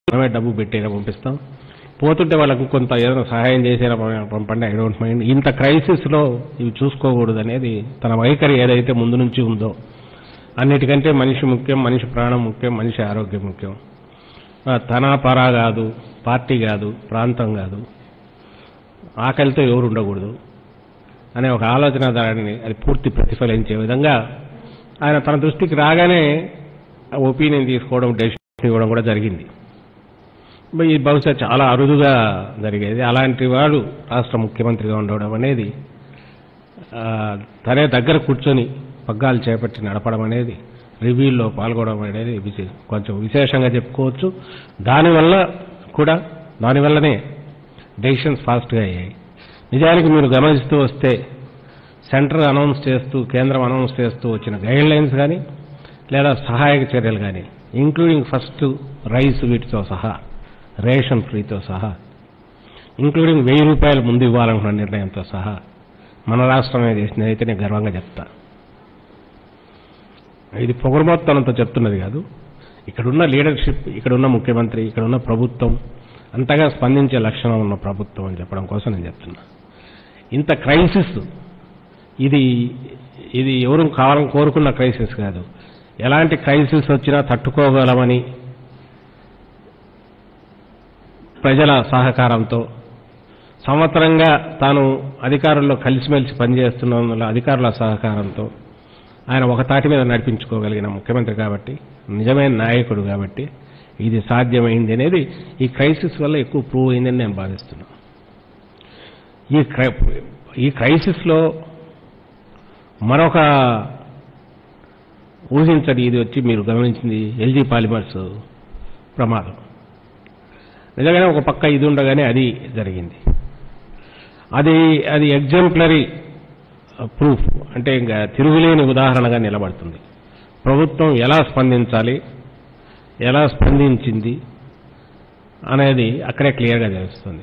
మనమే డబ్బు పెట్టేలా పంపిస్తాం పోతుంటే వాళ్ళకు కొంత ఏదైనా సహాయం చేసేలా పం- పంపండి ఐ డోంట్ మైండ్ ఇంత క్రైసిస్లో ఇవి చూసుకోకూడదు అనేది తన వైఖరి ఏదైతే ముందు నుంచి ఉందో అన్నిటికంటే మనిషి ముఖ్యం మనిషి ప్రాణం ముఖ్యం మనిషి ఆరోగ్యం ముఖ్యం ఆ, తన పరా కాదు పార్టీ కాదు ప్రాంతం కాదు ఆకలితో ఎవరు ఉండకూడదు అనే ఒక ఆలోచన దానిని అది పూర్తి ప్రతిఫలించే విధంగా ఆయన తన దృష్టికి రాగానే ఒపీనియన్ తీసుకోవడం డెసిషన్ ఇవ్వడం కూడా జరిగింది మరి ఇది బహుశా చాలా అరుదుగా జరిగేది అలాంటి వాడు రాష్ట్ర ముఖ్యమంత్రిగా ఉండడం అనేది ఆ, తనే దగ్గర కూర్చొని పగ్గాలు చేపట్టి నడపడం అనేది రివ్యూల్లో పాల్గొనడం అనేది విశే- కొంచెం విశేషంగా చెప్పుకోవచ్చు దానివల్ల కూడా దానివల్లనే డెసిషన్స్ ఫాస్ట్గా అయ్యాయి నిజానికి మీరు గమనిస్తూ వస్తే సెంటర్ అనౌన్స్ చేస్తూ కేంద్రం అనౌన్స్ చేస్తూ వచ్చిన గైడ్ లైన్స్ కానీ లేదా సహాయక చర్యలు కానీ ఇంక్లూడింగ్ ఫస్ట్ రైస్ వీటితో సహా రేషన్ ఫ్రీతో సహా ఇంక్లూడింగ్ వెయ్యి రూపాయలు ముందు ఇవ్వాలనుకున్న నిర్ణయంతో సహా మన రాష్ట్రమే చేసింది అయితే నేను గర్వంగా చెప్తా ఇది పొగరుమొత్తనంతో చెప్తున్నది కాదు ఇక్కడున్న లీడర్షిప్ ఇక్కడున్న ముఖ్యమంత్రి ఇక్కడున్న ప్రభుత్వం అంతగా స్పందించే లక్షణం ఉన్న ప్రభుత్వం అని చెప్పడం కోసం నేను చెప్తున్నా ఇంత క్రైసిస్ ఇది ఇది ఎవరు కావాలని కోరుకున్న క్రైసిస్ కాదు ఎలాంటి క్రైసిస్ వచ్చినా తట్టుకోగలమని ప్రజల సహకారంతో సంవత్సరంగా తాను అధికారుల్లో కలిసిమెలిసి పనిచేస్తున్నందున అధికారుల సహకారంతో ఆయన ఒక తాటి మీద నడిపించుకోగలిగిన ముఖ్యమంత్రి కాబట్టి నిజమైన నాయకుడు కాబట్టి ఇది సాధ్యమైంది అనేది ఈ క్రైసిస్ వల్ల ఎక్కువ ప్రూవ్ అయిందని నేను భావిస్తున్నాను ఈ క్రై ఈ క్రైసిస్లో మరొక ఊహించడి ఇది వచ్చి మీరు గమనించింది ఎల్జీ పాలిమర్స్ ప్రమాదం నిజంగానే ఒక పక్క ఇది ఉండగానే అది జరిగింది అది అది ఎగ్జాంపులరీ ప్రూఫ్ అంటే ఇంకా తిరుగులేని ఉదాహరణగా నిలబడుతుంది ప్రభుత్వం ఎలా స్పందించాలి ఎలా స్పందించింది అనేది అక్కడే క్లియర్గా తెలుస్తుంది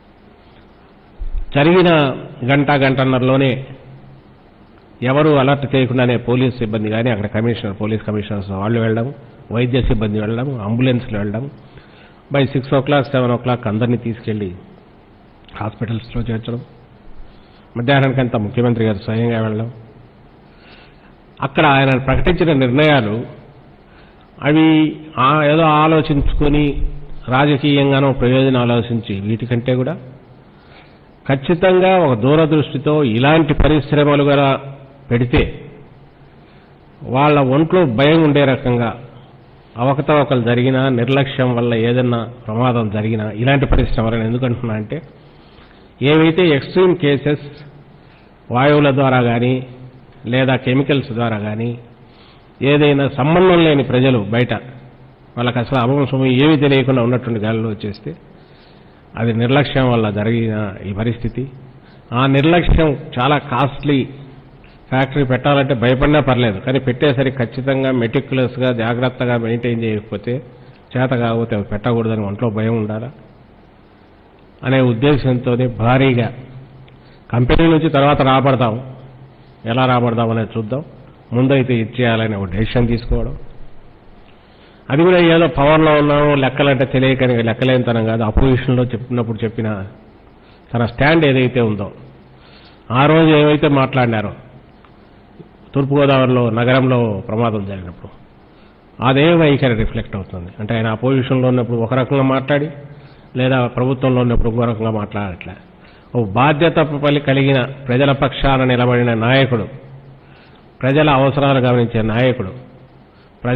జరిగిన గంట గంటన్నరలోనే ఎవరు అలర్ట్ చేయకుండానే పోలీస్ సిబ్బంది కానీ అక్కడ కమిషనర్ పోలీస్ కమిషనర్స్ వాళ్ళు వెళ్ళడం వైద్య సిబ్బంది వెళ్ళడం అంబులెన్స్లు వెళ్ళడం by six o'clock seven o'clock అందరినీ తీసుకెళ్లి హాస్పిటల్స్లో చేర్చడం మధ్యాహ్నానికంతా ముఖ్యమంత్రి గారు స్వయంగా వెళ్ళడం అక్కడ ఆయన ప్రకటించిన నిర్ణయాలు అవి ఆ- ఏదో ఆలోచించుకొని రాజకీయంగానో ప్రయోజనం ఆలోచించి వీటికంటే కూడా ఖచ్చితంగా ఒక దూరదృష్టితో ఇలాంటి పరిశ్రమలు కూడా పెడితే వాళ్ళ ఒంట్లో భయం ఉండే రకంగా అవకతవకలు జరిగినా నిర్లక్ష్యం వల్ల ఏదన్నా ప్రమాదం జరిగినా ఇలాంటి పరిశ్రమలను ఎందుకంటున్నా అంటే ఏవైతే ఎక్స్ట్రీమ్ కేసెస్ వాయువుల ద్వారా కానీ లేదా కెమికల్స్ ద్వారా కానీ ఏదైనా సంబంధం లేని ప్రజలు బయట వాళ్ళకి అసలు అవంశం ఏమీ తెలియకుండా ఉన్నటువంటి గాలిలో వచ్చేస్తే అది నిర్లక్ష్యం వల్ల జరిగిన ఈ పరిస్థితి ఆ నిర్లక్ష్యం చాలా కాస్ట్లీ ఫ్యాక్టరీ పెట్టాలంటే భయపడినా పర్లేదు కానీ పెట్టేసరికి ఖచ్చితంగా మెటిక్యులస్గా జాగ్రత్తగా మెయింటైన్ చేయకపోతే చేత కాకపోతే అవి పెట్టకూడదని ఒంట్లో భయం ఉండాలా అనే ఉద్దేశంతోనే భారీగా కంపెనీ నుంచి తర్వాత రాబడదాం ఎలా రాబడదాం అనేది చూద్దాం ముందైతే ఇచ్చేయాలని ఒక డెసిషన్ తీసుకోవడం అది కూడా ఏదో పవర్లో ఉన్నాము లెక్కలంటే తెలియకని లెక్కలేనితనం కాదు అపోజిషన్లో చెప్పినప్పుడు చెప్పిన తన స్టాండ్ ఏదైతే ఉందో ఆ రోజు ఏవైతే మాట్లాడినారో తూర్పుగోదావరిలో నగరంలో ప్రమాదం జరిగినప్పుడు అదే వైఖరి రిఫ్లెక్ట్ అవుతుంది అంటే ఆయన అపోజిషన్లో ఉన్నప్పుడు ఒక రకంగా మాట్లాడి లేదా ప్రభుత్వంలో ఉన్నప్పుడు ఇంకో రకంగా మాట్లాడట్లే ఓ బాధ్యత పలి కలిగిన ప్రజల పక్షాన నిలబడిన నాయకుడు ప్రజల అవసరాలు గమనించే నాయకుడు ప్రజ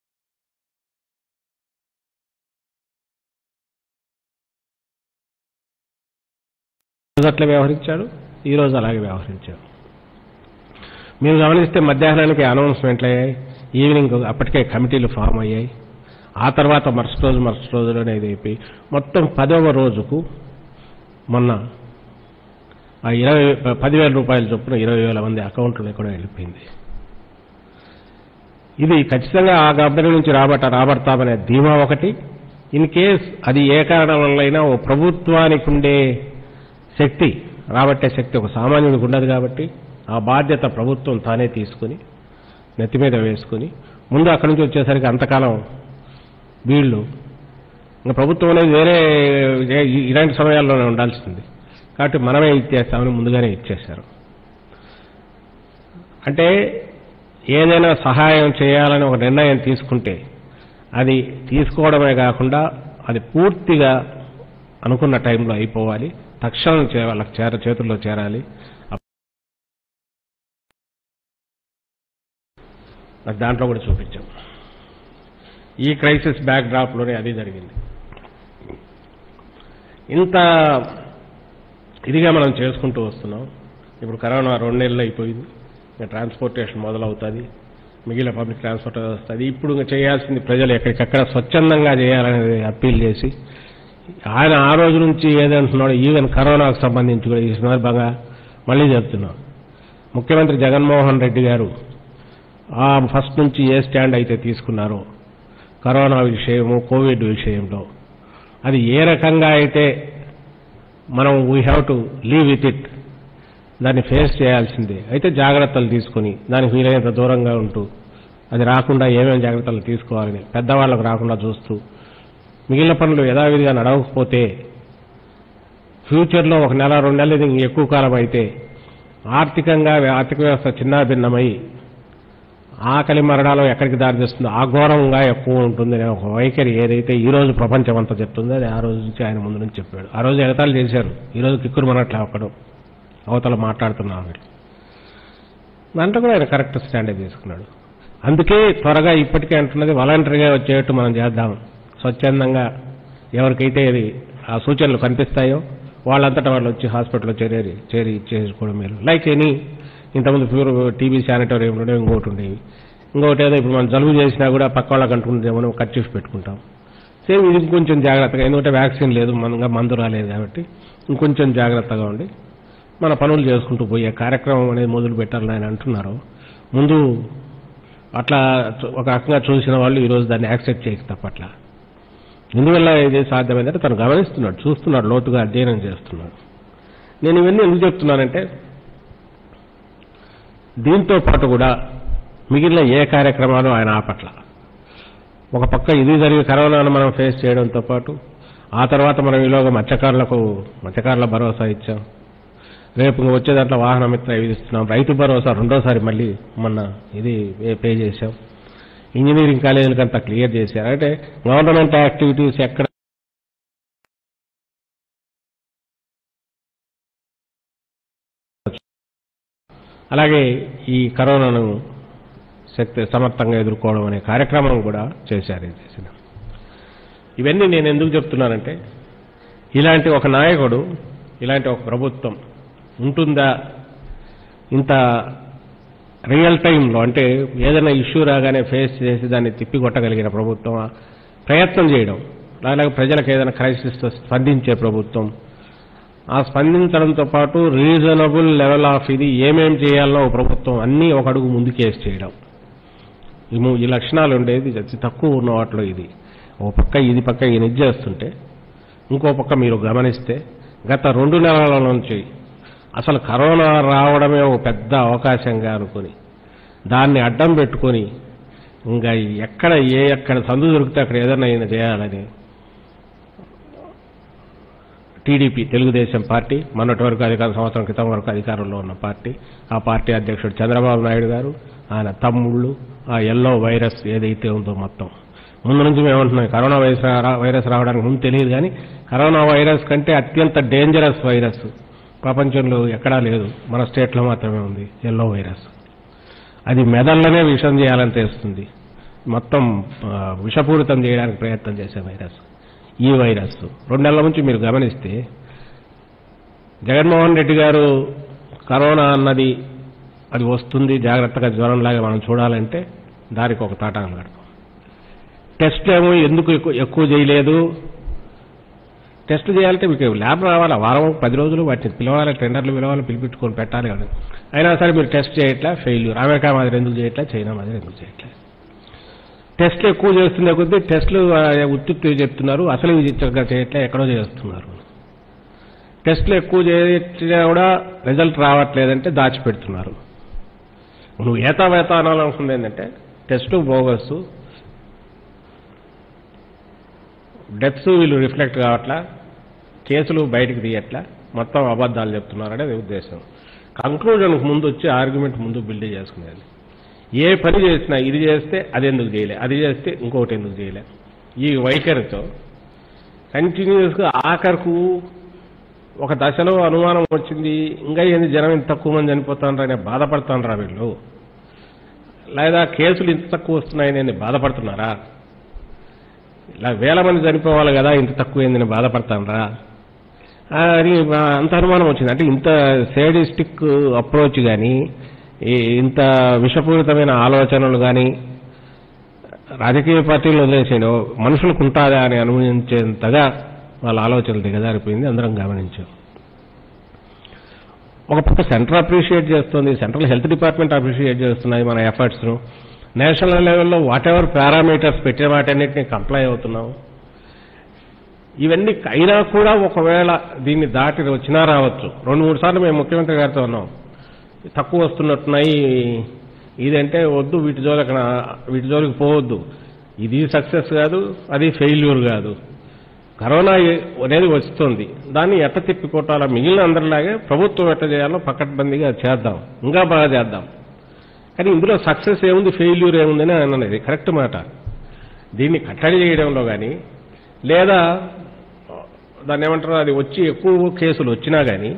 అట్లా వ్యవహరించాడు ఈ రోజు అలాగే వ్యవహరించాడు మీరు గమనిస్తే మధ్యాహ్నానికి అనౌన్స్మెంట్లు అయ్యాయి ఈవినింగ్ అప్పటికే కమిటీలు ఫామ్ అయ్యాయి ఆ తర్వాత మరుసటి రోజు మరుసటి రోజులోనే ఇది అయిపోయి మొత్తం పదవ రోజుకు మొన్న ఆ ఇరవై పదివేల రూపాయల చొప్పున ఇరవై వేల మంది అకౌంట్లో కూడా వెళ్ళిపోయింది ఇది ఖచ్చితంగా ఆ కంపెనీ నుంచి రాబట్ట రాబడతామనే ధీమా ఒకటి ఇన్ కేస్ అది ఏ కారణం వల్లైనా ఓ ప్రభుత్వానికి ఉండే శక్తి రాబట్టే శక్తి ఒక సామాన్యుడికి ఉండదు కాబట్టి ఆ బాధ్యత ప్రభుత్వం తానే తీసుకుని నెత్తి మీద వేసుకుని ముందు అక్కడి నుంచి వచ్చేసరికి అంతకాలం వీళ్ళు ఇంకా ప్రభుత్వం అనేది వేరే ఏ- ఇలాంటి సమయాల్లోనే ఉండాల్సింది కాబట్టి మనమే ఇచ్చేస్తామని ముందుగానే ఇచ్చేశారు అంటే ఏదైనా సహాయం చేయాలని ఒక నిర్ణయం తీసుకుంటే అది తీసుకోవడమే కాకుండా అది పూర్తిగా అనుకున్న టైంలో అయిపోవాలి తక్షణం చే- వాళ్ళకి చేర చేతుల్లో చేరాలి అది దాంట్లో కూడా చూపించాం ఈ క్రైసిస్ బ్యాక్ డ్రాప్లోనే అది జరిగింది ఇంత ఇదిగా మనం చేసుకుంటూ వస్తున్నాం ఇప్పుడు కరోనా రెండు నెలలు అయిపోయింది ఇంకా ట్రాన్స్పోర్టేషన్ మొదలవుతుంది మిగిలిన పబ్లిక్ ట్రాన్స్పోర్ట్ వస్తుంది ఇప్పుడు ఇంకా చేయాల్సింది ప్రజలు ఎక్కడికక్కడ స్వచ్ఛందంగా చేయాలనేది అప్పీల్ చేసి ఆయన ఆ రోజు నుంచి ఏదంటున్నాడో ఈవెన్ కరోనాకు సంబంధించి కూడా ఈ సందర్భంగా మళ్ళీ చెప్తున్నాం ముఖ్యమంత్రి జగన్మోహన్ రెడ్డి గారు ఆ ఫస్ట్ నుంచి ఏ స్టాండ్ అయితే తీసుకున్నారో కరోనా విషయము కోవిడ్ విషయంలో అది ఏ రకంగా అయితే మనం we have to live with it దాన్ని ఫేస్ చేయాల్సిందే అయితే జాగ్రత్తలు తీసుకుని దానికి వీలైనంత దూరంగా ఉంటూ అది రాకుండా ఏమేమి జాగ్రత్తలు తీసుకోవాలని పెద్దవాళ్ళకు రాకుండా చూస్తూ మిగిలిన పనులు యథావిధిగా నడవకపోతే ఫ్యూచర్లో ఒక నెల రెండు నెలలు ఇది ఎక్కువ కాలం అయితే ఆర్థికంగా ఆర్థిక వ్యవస్థ చిన్నాభిన్నమై ఆకలి మరణాలు ఎక్కడికి దారితీస్తుందో అఘోరంగా ఎక్కువ ఉంటుందనే ఒక వైఖరి ఏదైతే ఈ రోజు ప్రపంచం అంతా చెప్తుందో అది ఆ రోజు నుంచి ఆయన ముందు నుంచి చెప్పాడు ఆ రోజు ఎగతాళి చేశారు ఈ రోజు కిక్కురు మనట్లే ఒక్కడు అవతల మాట్లాడుతున్నాను దాంట్లో కూడా ఆయన కరెక్ట్ స్టాండే తీసుకున్నాడు అందుకే త్వరగా ఇప్పటికే అంటున్నది వాలంటరీగా వచ్చేట్టు మనం చేద్దాం స్వచ్ఛందంగా ఎవరికైతే ఇది ఆ సూచనలు కనిపిస్తాయో వాళ్ళంతటా వాళ్ళు వచ్చి హాస్పిటల్లో చేరేది చేరి చేసుకోవడం మేలు లైక్ ఎనీ ఇంతకుముందు ప్యూర్ టీబీ శానిటోరియం ఉండేవి ఇంకోటి ఉండేవి ఇంకోటి ఏదో ఇప్పుడు మనం జలుబు చేసినా కూడా పక్క వాళ్ళకి అంటుకుంటేమో ఖర్చు పెట్టుకుంటాం సేమ్ ఇది ఇంకొంచెం జాగ్రత్తగా ఎందుకంటే వ్యాక్సిన్ లేదు మనగా మందు రాలేదు కాబట్టి ఇంకొంచెం జాగ్రత్తగా ఉండి మన పనులు చేసుకుంటూ పోయే కార్యక్రమం అనేది మొదలు పెట్టాలని ఆయన అంటున్నారు ముందు అట్లా చు- ఒక రకంగా చూసిన వాళ్ళు ఈరోజు దాన్ని యాక్సెప్ట్ చేయక తప్పట్ల ఎందువల్ల ఇది సాధ్యమైందంటే తను గమనిస్తున్నాడు చూస్తున్నాడు లోతుగా అధ్యయనం చేస్తున్నాడు నేను ఇవన్నీ ఎందుకు చెప్తున్నానంటే దీంతో పాటు కూడా మిగిలిన ఏ కార్యక్రమాలు ఆయన ఆపట్ల ఒక పక్క ఇది జరిగి కరోనాను మనం ఫేస్ చేయడంతో పాటు ఆ తర్వాత మనం ఈలోగా మత్స్యకారులకు మత్స్యకారుల భరోసా ఇచ్చాం రేపు ఇంక వచ్చే దాంట్లో వాహన మిత్ర విధిస్తున్నాం రైతు భరోసా రెండోసారి మళ్ళీ మొన్న ఇది పే- పే చేశాం ఇంజనీరింగ్ కాలేజీలకంతా క్లియర్ చేశారు అంటే గవర్నమెంట్ యాక్టివిటీస్ ఎక్కడ అలాగే ఈ కరోనాను శక్తి సమర్థంగా ఎదుర్కోవడం అనే కార్యక్రమం కూడా చేశారు ఇది చేసిన ఇవన్నీ నేను ఎందుకు చెప్తున్నానంటే ఇలాంటి ఒక నాయకుడు ఇలాంటి ఒక ప్రభుత్వం ఉంటుందా ఇంత రియల్ టైంలో అంటే ఏదైనా ఇష్యూ రాగానే ఫేస్ చేసి దాన్ని తిప్పికొట్టగలిగిన ప్రభుత్వం ప్రయత్నం చేయడం అలాగే ప్రజలకు ఏదైనా క్రైసిస్ స్పందించే ప్రభుత్వం ఆ స్పందించడంతో పాటు రీజనబుల్ లెవెల్ ఆఫ్ ఇది ఏమేం చేయాలో ఓ ప్రభుత్వం అన్నీ ఒక అడుగు ముందుకేసి చేయడం ఈ ము- ఈ లక్షణాలు ఉండేది అతి తక్కువ ఉన్న వాటిలో ఇది ఓ పక్క ఇది పక్క ఈయన ఇది చేస్తుంటే ఇంకో పక్క మీరు గమనిస్తే గత రెండు నెలల నుంచి అసలు కరోనా రావడమే ఒక పెద్ద అవకాశంగా అనుకుని దాన్ని అడ్డం పెట్టుకొని ఇంకా ఎక్కడ ఏ ఎక్కడ సందు దొరికితే అక్కడ ఏదైనా ఈయన చేయాలని టీడీపీ తెలుగుదేశం పార్టీ మొన్నటి వరకు అధికార సంవత్సరం క్రితం వరకు అధికారంలో ఉన్న పార్టీ ఆ పార్టీ అధ్యక్షుడు చంద్రబాబు నాయుడు గారు ఆయన తమ్ముళ్ళు ఆ ఎల్లో వైరస్ ఏదైతే ఉందో మొత్తం ముందు నుంచి మేము అంటున్నాం కరోనా వైరస్ రా- వైరస్ రావడానికి ముందు తెలియదు కానీ కరోనా వైరస్ కంటే అత్యంత డేంజరస్ వైరస్ ప్రపంచంలో ఎక్కడా లేదు మన స్టేట్లో మాత్రమే ఉంది ఎల్లో వైరస్ అది మెదళ్ళనే విషం చేయాలని తెస్తుంది మొత్తం ఆ, విషపూరితం చేయడానికి ప్రయత్నం చేసే వైరస్ ఈ వైరస్ రెండు నెలల నుంచి మీరు గమనిస్తే జగన్మోహన్ రెడ్డి గారు కరోనా అన్నది అది వస్తుంది జాగ్రత్తగా జ్వరంలాగా మనం చూడాలంటే దానికి ఒక తాటాను కడతాం టెస్ట్ ఏమో ఎందుకు ఎక్కువ ఎక్కువ చేయలేదు టెస్ట్ చేయాలంటే మీకు ల్యాబ్ రావాలా వారం పది రోజులు వాటిని పిలవాలి టెండర్లు పిలవాలి పిలిపించుకొని పెట్టాలి కదా అయినా సరే మీరు టెస్ట్ చేయట్లా ఫెయిల్యూర్ అమెరికా మాదిరి ఎందుకు చేయట్లా చైనా మాదిరి ఎందుకు చేయట్లా టెస్ట్లు ఎక్కువ చేస్తున్న కొద్దీ టెస్టులు ఆ, ఉత్తుత్తి చెప్తున్నారు అసలు ఇవి చక్కగా చేయట్లే ఎక్కడో చేస్తున్నారు టెస్టులు ఎక్కువ చేసినా కూడా రిజల్ట్ రావట్లేదంటే దాచిపెడుతున్నారు నువ్వు ఏతా వేత అనాలనుకుంది ఏంటంటే టెస్టు బోగస్ డెత్స్ వీళ్ళు రిఫ్లెక్ట్ కావట్లా కేసులు బయటికి తీయట్లా మొత్తం అబద్ధాలు చెప్తున్నారు అనేది ఉద్దేశం కంక్లూజన్కి ముందు వచ్చి ఆర్గ్యుమెంట్ ముందు బిల్డ్ చేసుకునేది ఏ పని చేసినా ఇది చేస్తే అది ఎందుకు చేయలే అది చేస్తే ఇంకొకటి ఎందుకు చేయలే ఈ వైఖరితో కంటిన్యూస్గా ఆఖరకు ఒక దశలో అనుమానం వచ్చింది ఇంకా ఏంది జనం ఇంత తక్కువ మంది చనిపోతాండ్రా అనే బాధపడుతాండ్రా వీళ్ళు లేదా కేసులు ఇంత తక్కువ వస్తున్నాయని బాధపడుతున్నారా ఇలా వేల మంది చనిపోవాలి కదా ఇంత తక్కువ ఏందని బాధపడతానరా అని అంత అనుమానం వచ్చింది అంటే ఇంత సేడిస్టిక్ అప్రోచ్ కానీ ఇంత విషపూరితమైన ఆలోచనలు కానీ రాజకీయ పార్టీలు వదిలేసాడు మనుషులకు ఉంటుందా అని అనుభవించేంతగా వాళ్ళ ఆలోచనలు దిగజారిపోయింది అందరం గమనించాం ఒక పక్క సెంటర్ అప్రిషియేట్ చేస్తుంది సెంట్రల్ హెల్త్ డిపార్ట్మెంట్ అప్రిషియేట్ చేస్తున్నాయి మన ఎఫర్ట్స్ను నేషనల్ లెవెల్లో వాట్ ఎవర్ పారామీటర్స్ పెట్టిన వాటన్నిటిని కంప్లై అవుతున్నాం ఇవన్నీ అయినా కూడా ఒకవేళ దీన్ని దాటి వచ్చినా రావచ్చు రెండు మూడు సార్లు మేము ముఖ్యమంత్రి గారితో ఉన్నాం తక్కువ వస్తున్నట్టున్నాయి ఇదంటే వద్దు వీటి జోలికి నా- వీటి జోలికి పోవద్దు ఇది సక్సెస్ కాదు అది ఫెయిల్యూర్ కాదు కరోనా ఏ- అనేది వస్తుంది దాన్ని ఎట్ట తిప్పి కొట్టాలో మిగిలిన అందరిలాగే ప్రభుత్వం ఎట్ట చేయాలో పకడ్బందీగా చేద్దాం ఇంకా బాగా చేద్దాం కానీ ఇందులో సక్సెస్ ఏముంది ఫెయిల్యూర్ ఏముందని అని అన్నది కరెక్ట్ మాట దీన్ని కట్టడి చేయడంలో కానీ లేదా దాన్ని ఏమంటారు అది వచ్చి ఎక్కువ కేసులు వచ్చినా కానీ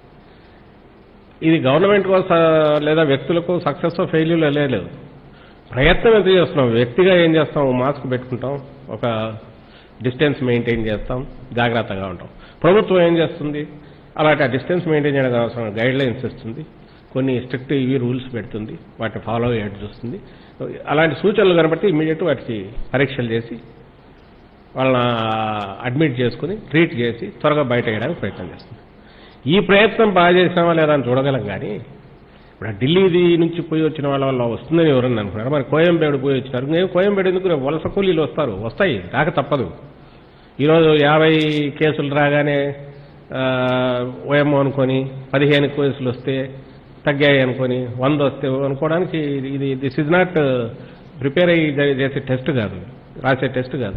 ఇది గవర్నమెంట్కో స- లేదా వ్యక్తులకు సక్సెస్ ఫెయిల్యూర్ లేదు ప్రయత్నం ఎంత చేస్తున్నాం వ్యక్తిగా ఏం చేస్తాం మాస్క్ పెట్టుకుంటాం ఒక డిస్టెన్స్ మెయింటైన్ చేస్తాం జాగ్రత్తగా ఉంటాం ప్రభుత్వం ఏం చేస్తుంది అలాంటి ఆ డిస్టెన్స్ మెయింటైన్ చేయడానికి అవసరం గైడ్ లైన్స్ ఇస్తుంది కొన్ని స్ట్రిక్ట్ ఇవి రూల్స్ పెడుతుంది వాటిని ఫాలో అయ్యేట్టు చూస్తుంది అలాంటి సూచనలు కనబట్టి ఇమీడియట్ వాటికి పరీక్షలు చేసి వాళ్ళని అడ్మిట్ చేసుకుని ట్రీట్ చేసి త్వరగా బయట వేయడానికి ప్రయత్నం చేస్తుంది ఈ ప్రయత్నం బాగా చేసినామా లేదా అని చూడగలం కానీ ఇప్పుడు ఆ ఢిల్లీ నుంచి పోయి వచ్చిన వాళ్ళ వల్ల వస్తుందని ఎవరన్నా అనుకున్నారు మరి కోయంబేడు పోయి వచ్చినారు నేను కోయంబేడు ఎందుకు రేపు వలస కూలీలు వస్తారు వస్తాయి రాక తప్పదు ఈరోజు యాభై కేసులు రాగానే ఆ, ఓఎంఓ అనుకొని పదిహేను కేసులు వస్తే తగ్గాయి అనుకొని వంద వస్తే అనుకోవడానికి ఇది- ఇది దిస్ ఇస్ నాట్ ప్రిపేర్ అయ్యి జే- చేసే టెస్ట్ కాదు రాసే టెస్ట్ కాదు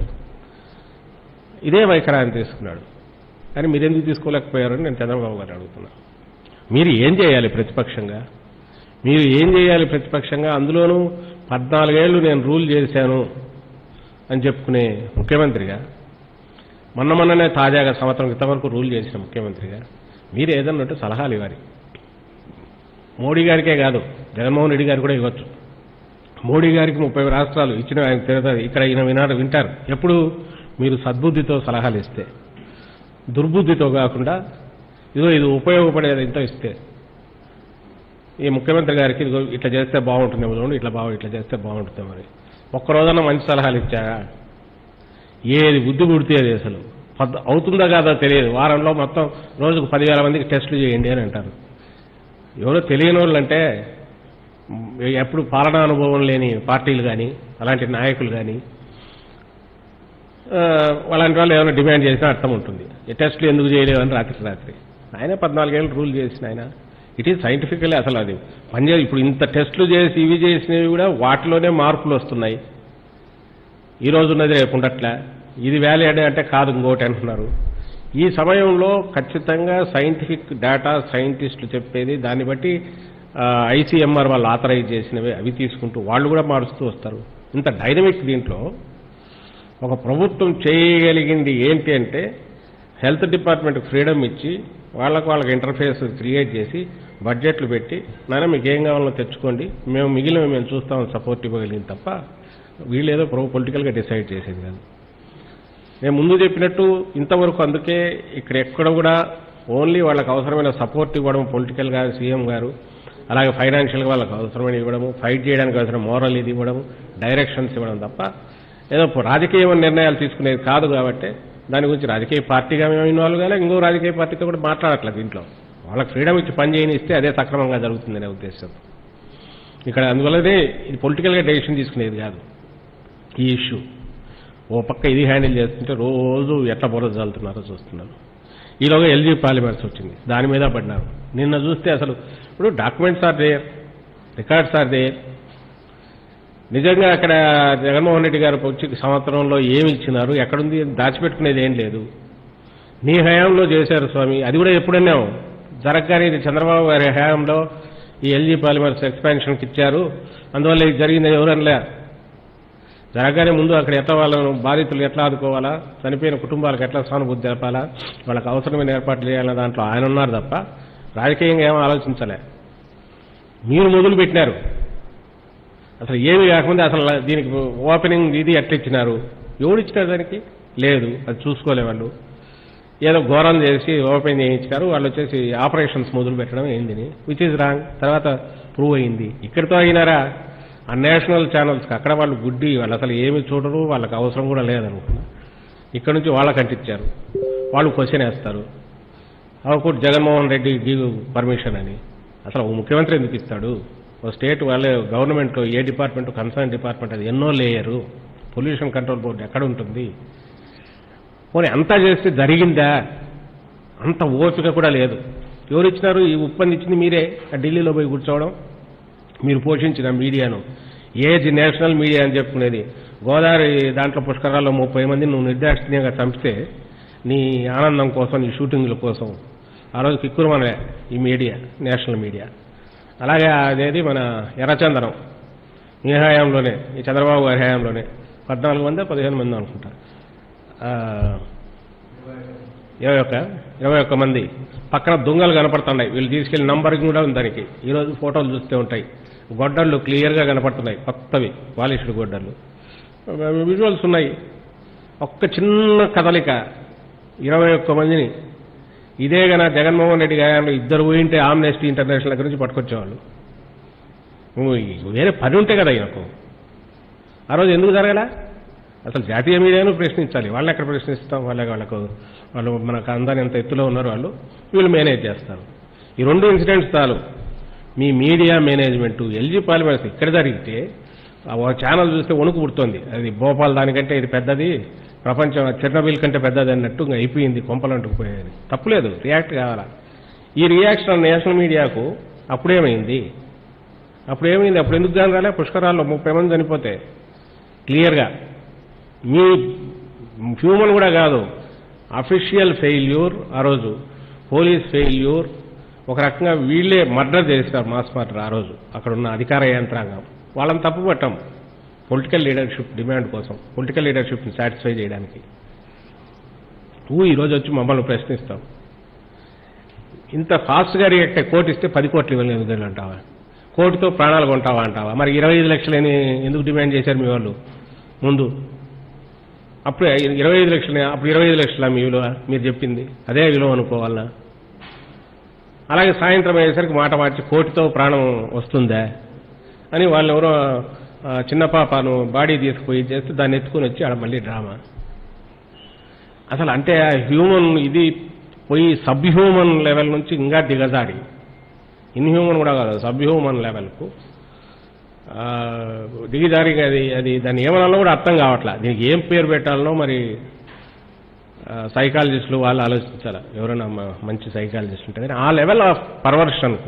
ఇదే వైఖరాన్ని తీసుకున్నాడు కానీ మీరు ఎందుకు తీసుకోలేకపోయారని నేను చంద్రబాబు గారు అడుగుతున్నా మీరు ఏం చేయాలి ప్రతిపక్షంగా మీరు ఏం చేయాలి ప్రతిపక్షంగా అందులోనూ పద్నాలుగేళ్లు నేను రూల్ చేశాను అని చెప్పుకునే ముఖ్యమంత్రిగా మొన్న మొన్ననే తాజాగా సంవత్సరం క్రితం వరకు రూల్ చేసిన ముఖ్యమంత్రిగా మీరు ఏదన్నా ఉంటే సలహాలు ఇవ్వాలి మోడీ గారికే కాదు జగన్మోహన్ రెడ్డి గారు కూడా ఇవ్వచ్చు మోడీ గారికి ముప్పై రాష్ట్రాలు ఇచ్చిన ఆయన తిరుగుతుంది ఇక్కడ ఈయన వినాడు వింటారు ఎప్పుడు మీరు సద్బుద్ధితో సలహాలు ఇస్తే దుర్బుద్ధితో కాకుండా ఇదో ఇది ఉపయోగపడేది ఎంతో ఇస్తే ఈ ముఖ్యమంత్రి గారికి ఇదిగో ఇట్లా చేస్తే బాగుంటుందేమో చూడండి ఇట్లా బాగు ఇట్లా చేస్తే బాగుంటుందేమో అని ఒక్క రోజున మంచి సలహాలు ఇచ్చారా ఏది బుద్ధి పుడితే అది అసలు పద్ద- అవుతుందా కాదా తెలియదు వారంలో మొత్తం రోజుకు పదివేల మందికి టెస్టులు చేయండి అని అంటారు ఎవరో తెలియని వాళ్ళు అంటే మ్, ఎప్పుడు పాలనా అనుభవం లేని పార్టీలు కానీ అలాంటి నాయకులు కానీ ఆ, అలాంటి వాళ్ళు ఏమైనా డిమాండ్ చేసినా అర్థం ఉంటుంది ఈ టెస్టులు ఎందుకు చేయలేవు అని రాత్రి రాత్రి ఆయన పద్నాలుగేళ్ళు రూల్ చేసిన ఆయన ఇట్ ఈజ్ సైంటిఫికలీ అసలు అది పనిచే ఇప్పుడు ఇంత టెస్టులు చేసి ఇవి చేసినవి కూడా వాటిలోనే మార్పులు వస్తున్నాయి ఈ రోజు ఉన్నది రేపు ఉండట్లే ఇది వ్యాలిడ్ అంటే కాదు ఇంకోటి అంటున్నారు ఈ సమయంలో ఖచ్చితంగా సైంటిఫిక్ డేటా సైంటిస్టులు చెప్పేది దాన్ని బట్టి ఐసీఎంఆర్ వాళ్ళు ఆథరైజ్ చేసినవి అవి తీసుకుంటూ వాళ్ళు కూడా మారుస్తూ వస్తారు ఇంత డైనమిక్ దీంట్లో ఒక ప్రభుత్వం చేయగలిగింది ఏంటి అంటే హెల్త్ డిపార్ట్మెంట్ ఫ్రీడమ్ ఇచ్చి వాళ్ళకు వాళ్ళకి ఇంటర్ఫేస్ క్రియేట్ చేసి బడ్జెట్లు పెట్టి నాన్న మీకు ఏం కావాలో తెచ్చుకోండి మేము మిగిలిన మేము చూస్తామని సపోర్ట్ ఇవ్వగలిగింది తప్ప వీళ్ళు ఏదో పొలిటికల్గా డిసైడ్ చేసేది కాదు నేను ముందు చెప్పినట్టు ఇంతవరకు అందుకే ఇక్కడ ఎక్కడ కూడా ఓన్లీ వాళ్ళకి అవసరమైన సపోర్ట్ ఇవ్వడం పొలిటికల్గా సీఎం గారు అలాగే ఫైనాన్షియల్గా వాళ్ళకి అవసరమైన ఇవ్వడము ఫైట్ చేయడానికి అవసరం మోరల్ ఇది ఇవ్వడం డైరెక్షన్స్ ఇవ్వడం తప్ప ఏదో రాజకీయ నిర్ణయాలు తీసుకునేది కాదు కాబట్టి దాని గురించి రాజకీయ పార్టీగా మేము ఇన్వాల్వ్ కాలే ఇంకో రాజకీయ పార్టీతో కూడా మాట్లాడట్లేదు దీంట్లో వాళ్ళకి ఫ్రీడమ్ ఇచ్చి పని చేయనిస్తే అదే సక్రమంగా జరుగుతుందనే ఉద్దేశం ఇక్కడ అందువల్లనే ఇది పొలిటికల్గా డెసిషన్ తీసుకునేది కాదు ఈ ఇష్యూ ఓ పక్క ఇది హ్యాండిల్ చేస్తుంటే రోజు ఎట్లా బుర్ర చల్లుతున్నారో చూస్తున్నాను ఈలోగా ఎల్జీ పాలిమర్స్ వచ్చింది దాని మీద పడినారు నిన్న చూస్తే అసలు ఇప్పుడు documents are there records are there నిజంగా అక్కడ జగన్మోహన్ రెడ్డి గారు వచ్చి సంవత్సరంలో ఏమి ఇచ్చినారు ఎక్కడుంది దాచిపెట్టుకునేది ఏం లేదు నీ హయాంలో చేశారు స్వామి అది కూడా ఎప్పుడన్నాం జరగగానే ఇది చంద్రబాబు గారి హయాంలో ఈ ఎల్జీ పాలిమర్స్ ఎక్స్పాన్షన్కి ఇచ్చారు అందువల్ల ఇది జరిగింది ఎవరనలే జరగగానే ముందు అక్కడ ఎట్లా వాళ్ళను బాధితులు ఎట్లా ఆదుకోవాలా చనిపోయిన కుటుంబాలకు ఎట్లా సానుభూతి తెలపాలా వాళ్ళకి అవసరమైన ఏర్పాట్లు చేయాలన్న దాంట్లో ఆయన ఉన్నారు తప్ప రాజకీయంగా ఏమీ ఆలోచించలే మీరు మొదలు పెట్టినారు అసలు ఏమి కాకముందే అసలు దీనికి ఓపెనింగ్ ఇది ఎట్లా ఇచ్చినారు ఎవడు ఇచ్చినారు దానికి లేదు అది చూసుకోలే వాళ్ళు ఏదో ఘోరం చేసి ఓపెన్ చేయించినారు వాళ్ళు వచ్చేసి ఆపరేషన్స్ మొదలు పెట్టడం ఏంది విచ్ ఇస్ రాంగ్ తర్వాత ప్రూవ్ అయింది ఇక్కడితో అయినారా ఆ నేషనల్ ఛానల్స్కి అక్కడ వాళ్ళు గుడ్డి వాళ్ళు అసలు ఏమి చూడరు వాళ్ళకి అవసరం కూడా లేదనుకున్నా ఇక్కడ నుంచి వాళ్ళకి అంటించారు వాళ్ళు క్వశ్చన్ వేస్తారు out Jaganmohan Reddy give permission అని అసలు ఓ ముఖ్యమంత్రి ఎందుకు ఇస్తాడు ఓ స్టేట్ వాళ్ళే గవర్నమెంట్ ఏ డిపార్ట్మెంట్ కన్సర్న్ డిపార్ట్మెంట్ అది ఎన్నో లేయరు పొల్యూషన్ కంట్రోల్ బోర్డు ఎక్కడ ఉంటుంది పోనీ అంతా చేస్తే జరిగిందా అంత ఓపిక కూడా లేదు ఎవరు ఇచ్చినారు ఈ ఉప్పంది ఇచ్చింది మీరే ఆ ఢిల్లీలో పోయి కూర్చోవడం మీరు పోషించిన మీడియాను ఏజ్ నేషనల్ మీడియా అని చెప్పుకునేది గోదావరి దాంట్లో పుష్కరాల్లో ముప్పై మంది నువ్వు నిర్దాక్షిణ్యంగా చంపితే నీ ఆనందం కోసం నీ షూటింగ్ల కోసం ఆ రోజు కిక్కురుమనే ఈ మీడియా నేషనల్ మీడియా అలాగే అదేది మన ఎర్రచందనం ఈ హయాంలోనే ఈ చంద్రబాబు గారి హయాంలోనే పద్నాలుగు మంది పదిహేను మంది అనుకుంటా ఆ, ఇరవై ఒక్క ఇరవై ఒక్క మంది పక్కన దొంగలు కనపడుతున్నాయి వీళ్ళు తీసుకెళ్లి నంబరింగ్ కూడా ఉంది దానికి ఈరోజు ఫోటోలు చూస్తే ఉంటాయి గొడ్డళ్ళు క్లియర్గా కనపడుతున్నాయి కొత్తవి పాలిష్డ్ గొడ్డళ్ళు విజువల్స్ ఉన్నాయి ఒక్క చిన్న కదలిక ఇరవై ఒక్క మందిని ఇదే గన జగన్మోహన్ రెడ్డి గారు ఇద్దరు పోయింటే ఆమ్నెస్టీ ఇంటర్నేషనల్ దగ్గర నుంచి పట్టుకొచ్చేవాళ్ళు నువ్వు ఈ- వేరే పని ఉంటే కదా ఈయనకు ఆ రోజు ఎందుకు జరగలా అసలు జాతీయ మీడియాను ప్రశ్నించాలి వాళ్ళని ఎక్కడ ప్రశ్నిస్తాం వాళ్ళకి వాళ్ళకు వాళ్ళు మనకు అందరి ఎంత ఎత్తులో ఉన్నారు వాళ్ళు వీళ్ళు మేనేజ్ చేస్తారు ఈ రెండు ఇన్సిడెంట్స్ చాలు మీ మీడియా మేనేజ్మెంట్ ఎల్జీ పార్లమెంట్స్ ఇక్కడ జరిగితే ఆ ఓ ఛానల్ చూస్తే వణుకు పుడుతోంది అది భోపాల్ దానికంటే ఇది పెద్దది ప్రపంచం చెర్నబిల్ కంటే పెద్దది అన్నట్టు ఇంకా అయిపోయింది కొంపలంటుకుపోయేది తప్పులేదు రియాక్ట్ కావాలా ఈ రియాక్షన్ నేషనల్ మీడియాకు అప్పుడేమైంది అప్పుడు ఏమైంది అప్పుడు ఎందుకు దాని రాలే పుష్కరాల్లో ముప్పై మంది చనిపోతే క్లియర్గా మీ హ్యూమన్ కూడా కాదు అఫీషియల్ ఫెయిల్యూర్ ఆ రోజు పోలీస్ ఫెయిల్యూర్ ఒక రకంగా వీళ్ళే మర్డర్ చేస్తారు మాస్ మర్డర్ ఆ రోజు అక్కడ ఉన్న అధికార యంత్రాంగం వాళ్ళని తప్పు పట్టాం పొలిటికల్ లీడర్షిప్ డిమాండ్ కోసం పొలిటికల్ లీడర్షిప్ని సాటిస్ఫై చేయడానికి నువ్వు ఈరోజు వచ్చి మమ్మల్ని ప్రశ్నిస్తావు ఇంత ఫాస్ట్గా రియాక్ట్ అయ్యి కోటి ఇస్తే పది కోట్లు ఇవ్వలేదు ఎందుకు అంటావా కోటితో ప్రాణాలు కొంటావా అంటావా మరి ఇరవై ఐదు లక్షలని ఎందుకు డిమాండ్ చేశారు మీ వాళ్ళు ముందు అప్పుడు ఇరవై ఐదు లక్షలు అప్పుడు ఇరవై ఐదు లక్షల మీ విలువ మీరు చెప్పింది అదే విలువ అనుకోవాలనా అలాగే సాయంత్రం అయ్యేసరికి మాట మార్చి కోటితో ప్రాణం వస్తుందా అని వాళ్ళు ఎవరో ఆ, చిన్న పాపను బాడీ తీసుకుపోయి చేస్తే దాన్ని ఎత్తుకొని వచ్చి ఆడ మళ్ళీ డ్రామా అసలు అంటే హ్యూమన్ ఇది పోయి సబ్ హ్యూమన్ లెవెల్ నుంచి ఇంకా దిగజాడి ఇన్హ్యూమన్ కూడా కాదు సబ్ హ్యూమన్ లెవెల్కు ఆ, దిగజారి అది అది దాన్ని ఏమనాలో కూడా అర్థం కావట్లా దీనికి ఏం పేరు పెట్టాలనో మరి సైకాలజిస్టులు వాళ్ళు ఆలోచించాలి ఎవరైనా మ- మంచి సైకాలజిస్ట్ ఉంటే కానీ ఆ లెవెల్ ఆఫ్ పర్వర్షన్కు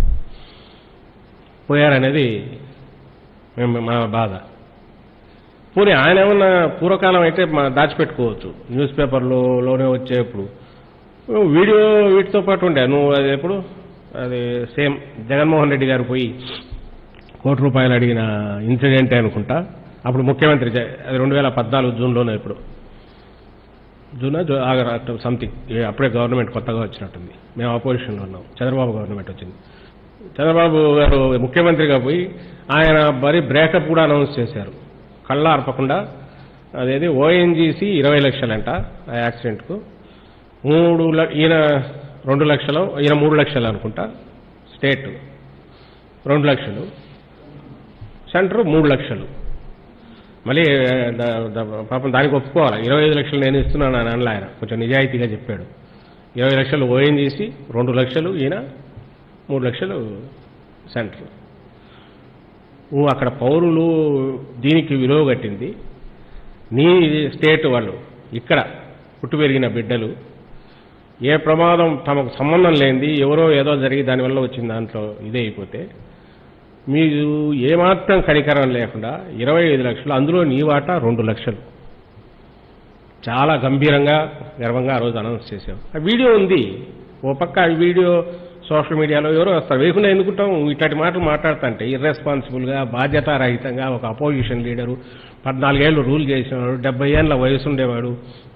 పోయారనేది మేము మా బాధ పోనీ ఆయన ఏమన్నా పూర్వకాలం అయితే మా- దాచిపెట్టుకోవచ్చు న్యూస్ పేపర్లోనే వచ్చేప్పుడు వీడియో వీటితో పాటు ఉండే నువ్వు అది ఎప్పుడు అది సేమ్ జగన్మోహన్ రెడ్డి గారు పోయి కోటి రూపాయలు అడిగిన ఇన్సిడెంటే అనుకుంటా అప్పుడు ముఖ్యమంత్రి జ- అది రెండు వేల పద్నాలుగు జూన్లోనే ఇప్పుడు జూనా జూ సంథింగ్ అప్పుడే గవర్నమెంట్ కొత్తగా వచ్చినట్టుంది మేము ఆపోజిషన్లో ఉన్నాం చంద్రబాబు గవర్నమెంట్ వచ్చింది చంద్రబాబు గారు ముఖ్యమంత్రిగా పోయి ఆయన మరి బ్రేకప్ కూడా అనౌన్స్ చేశారు కళ్ళ అర్పకుండా అదేది ఓఎన్జీసీ ఇరవై లక్షలంట ఆ యాక్సిడెంట్కు మూడు ల- ఈయన రెండు లక్షలు ఈయన మూడు లక్షలు అనుకుంటా స్టేట్ రెండు లక్షలు సెంటర్ మూడు లక్షలు మళ్ళీ ద- ద- పాపం దానికి ఒప్పుకోవాలి ఇరవై ఐదు లక్షలు నేను ఇస్తున్నాను అని అనలే ఆయన కొంచెం నిజాయితీగా చెప్పాడు ఇరవై లక్షలు ఓఎన్జీసీ రెండు లక్షలు ఈయన మూడు లక్షలు సెంటర్ నువ్వు అక్కడ పౌరులు దీనికి విలువ కట్టింది నీ స్టేట్ వాళ్ళు ఇక్కడ పుట్టు పెరిగిన బిడ్డలు ఏ ప్రమాదం తమకు సంబంధం లేనిది ఎవరో ఏదో జరిగి దానివల్ల వచ్చిన దాంట్లో ఇదే అయిపోతే మీకు ఏమాత్రం కనికరం లేకుండా ఇరవై ఐదు లక్షలు అందులో నీ వాటా రెండు లక్షలు చాలా గంభీరంగా గర్వంగా ఆ రోజు అనౌన్స్ చేసాం ఆ వీడియో ఉంది ఓ పక్క ఆ వీడియో సోషల్ మీడియాలో ఎవరో వస్తారు వేయకుండా ఎందుకుంటాం ఇట్లాంటి మాటలు మాట్లాడుతుంటే ఇర్రెస్పాన్సిబుల్గా బాధ్యతారహితంగా ఒక అపోజిషన్ లీడరు పద్నాలుగేళ్ళు రూల్ చేసినవాడు డెబ్బై ఏళ్ళ వయసు ఉండేవాడు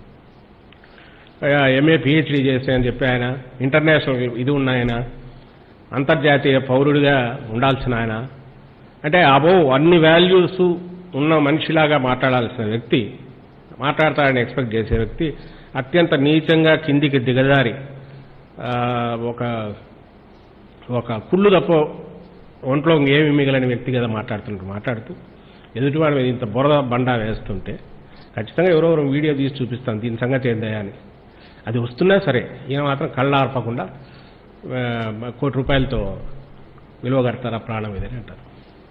ఎంఏ పిహెచ్డీ చేస్తే అని చెప్పి ఆయన ఇంటర్నేషనల్ ఇది ఉన్న ఆయన అంతర్జాతీయ పౌరుడిగా ఉండాల్సిన ఆయన అంటే అబో అన్ని వాల్యూస్ ఉన్న మనిషిలాగా మాట్లాడాల్సిన వ్యక్తి మాట్లాడతాడని ఎక్స్పెక్ట్ చేసే వ్యక్తి అత్యంత నీచంగా కిందికి దిగజారి ఆ, ఒక ఒక కుళ్ళు తప్ప ఒంట్లో ఏమి మిగిలిన వ్యక్తి కదా మాట్లాడుతుంటారు మాట్లాడుతూ ఎదుటివాడి మీద ఇంత బురద బండా వేస్తుంటే ఖచ్చితంగా ఎవరెవరో వీడియో తీసి చూపిస్తాను దీని సంగతి ఏందయ్యా అని అది వస్తున్నా సరే ఈయన మాత్రం కళ్ళు ఆర్పకుండా ఆ, కోటి రూపాయలతో విలువ కడతారా ప్రాణం ఇదని అంటారు